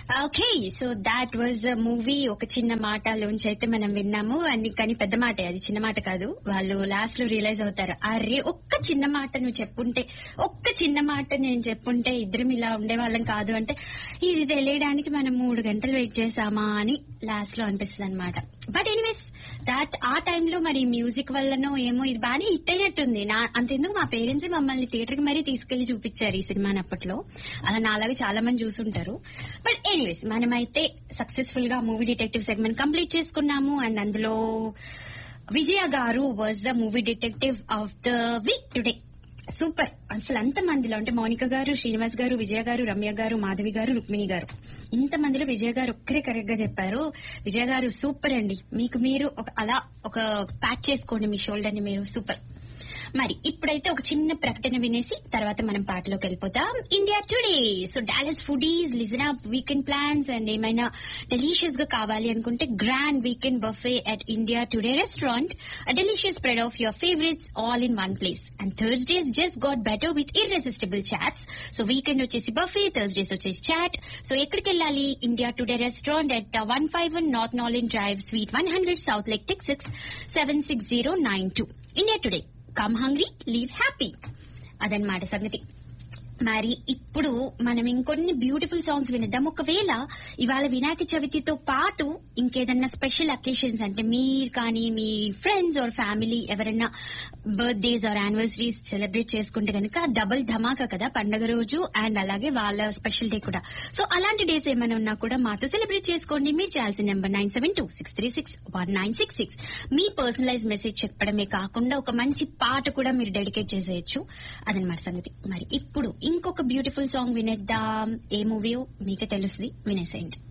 okay so that was a movie ఒక చిన్న మాటలోంచి అయితే మనం విన్నాము అని కానీ పెద్ద మాటే అది చిన్న మాట కాదు వాళ్ళు లాస్ట్ లో రియలైజ్ అవుతారు అరే ఒక్క చిన్న మాట నువ్వు చెప్పుంటే ఒక్క చిన్న మాట నేను చెప్పుంటే ఇద్దరం ఇలా ఉండేవాళ్ళం కాదు అంటే ఇది తెలియడానికి మనం మూడు గంటలు వెయిట్ చేసామా అని లాస్ట్ లో అనిపిస్తుంది అనమాట బట్ ఎనీవేస్ దాట్ ఆ టైంలో మరి మ్యూజిక్ వల్లనో ఏమో ఇది బాగానే హిట్ అయినట్టుంది నా అంతెందుకు మా పేరెంట్స్ మమ్మల్ని థియేటర్ కి మరీ తీసుకెళ్లి చూపించారు ఈ సినిమాని అప్పట్లో అలా నాలాగా చాలా మంది చూసుంటారు బట్ ఎనీవేస్ మనమైతే సక్సెస్ఫుల్ గా మూవీ డిటెక్టివ్ సెగ్మెంట్ కంప్లీట్ చేసుకున్నాము అండ్ అందులో విజయ గారు was the movie detective of the week today super అసలు అంత మందిలో అంటే మౌనిక గారు శ్రీనివాస్ గారు విజయ గారు రమ్య గారు మాధవి గారు రుక్మిణి గారు ఇంత మందిలో విజయ గారు ఒక్కరే కరెక్ట్ గా చెప్పారు విజయ గారు సూపర్ అండి మీకు మీరు ఒక అలా ఒక ప్యాక్ చేసుకోండి మీ షోల్డర్ ని మీరు సూపర్ మరి ఇప్పుడైతే ఒక చిన్న ప్రకటన వినేసి తర్వాత మనం పాటలోకి వెళ్ళిపోతాం India Today so Dallas foodies listen up weekend plans and ఏమైనా డెలిషియస్ గా కావాలి అనుకుంటే grand weekend buffet at India Today restaurant a delicious spread of your favourites all in one place and Thursdays just got better with irresistible chaats so weekend వచ్చేసి buffet Thursdays వచ్చేసి chaat so ఎక్కడికి వెళ్ళాలి India Today restaurant at one five one north Nolen drive suite one hundred Southlake టెక్సిక్స్ seven six zero nine two India Today come hungry leave happy అదనమాట సంగతి మరి ఇప్పుడు మనం ఇంకొన్ని బ్యూటిఫుల్ సాంగ్స్ వినిద్దాం ఒకవేళ ఇవాళ వినాయక చవితితో పాటు ఇంకేదన్నా స్పెషల్ అకేషన్స్ అంటే మీరు కానీ మీ ఫ్రెండ్స్ ఆర్ ఫ్యామిలీ ఎవరైనా బర్త్డేస్ ఆర్ యానివర్సరీస్ సెలబ్రేట్ చేసుకుంటే కనుక డబుల్ ధమాకా కదా పండగ రోజు అండ్ అలాగే వాళ్ళ స్పెషల్ డే కూడా సో అలాంటి డేస్ ఏమైనా ఉన్నా కూడా మాతో సెలబ్రేట్ చేసుకోండి మీరు చేయాల్సిన number nine seven two six three six one nine six six మీ పర్సనలైజ్ మెసేజ్ చెప్పడమే కాకుండా ఒక మంచి పాట కూడా మీరు డెడికేట్ చేసేయచ్చు అదనమాట సంగతి మరి ఇప్పుడు ఇంకొక బ్యూటిఫుల్ సాంగ్ వినేద్దాం ఏ మూవీ మీకే తెలుస్తుంది వినేసేయండి